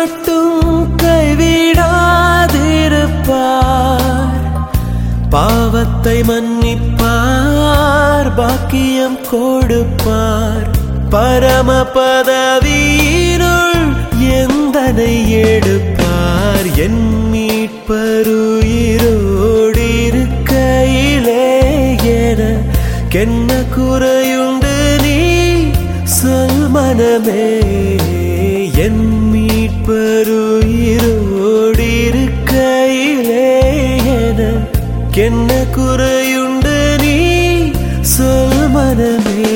மட்டும் கைவிடாதிருப்பார் பாவத்தை மன்னிப்பார் பாக்கியம் கொடுப்பார் பரம பதவியினுள் எந்தனை எடுப்பார் என் மீட்பருயிரோடிருக்கையிலே என கென்ன குறையுண்டு நீ சொல் மனமே என் மீட்பருயிரோடிருக்கையிலே என கென்ன குறையுண்டு நீ சொல் மனமே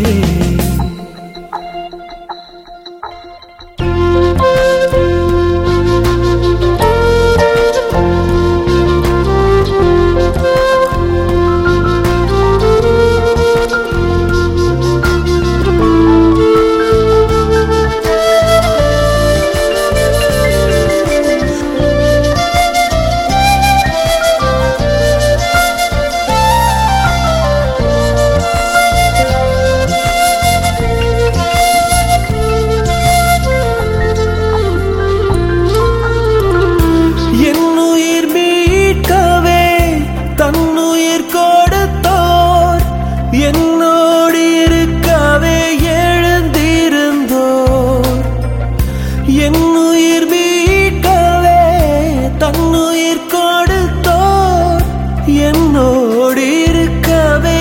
என்னுயிர் மீட்கவே தன்னுயிர் கொடுத்தோர் என்னோடு இருக்கவே எழுந்திருந்தோர் என்னுயிர் மீட்கவே தன்னுயிர் கொடுத்தோர் என்னோடு இருக்கவே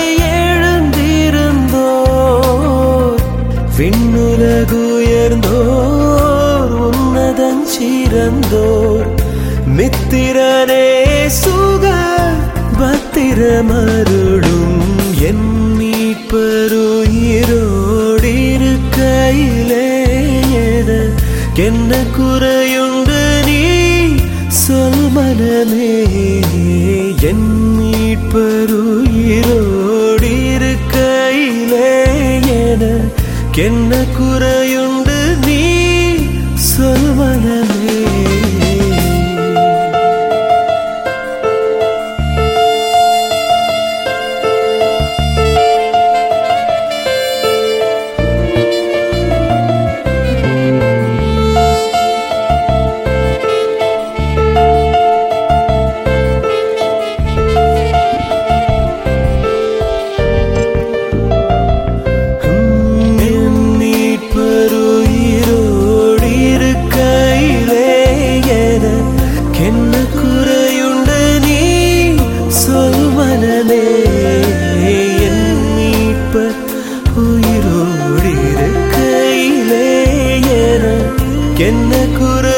எழுந்திருந்தோர் விண்ணுலகுயர்ந்தோர் உன்னதஞ்சிறந்தோர் மித்திரனே சுக பத்திரமருளும் என் மீட்பருயிரோடிருக்கையிலே என என்ன குறையுண்டு நீ சொல் மனமே என் மீட்பருயிரோடிருக்கையிலே என என்ன குறையுண்டு நீ சொல் மனமே என் மீட்பருயிரோடிருக்கையிலே என கென்ன குறையுண்டு நீ சொல் மனமே என் மீட்பர் உயிரோடிருக்கையிலே என கென்ன குறை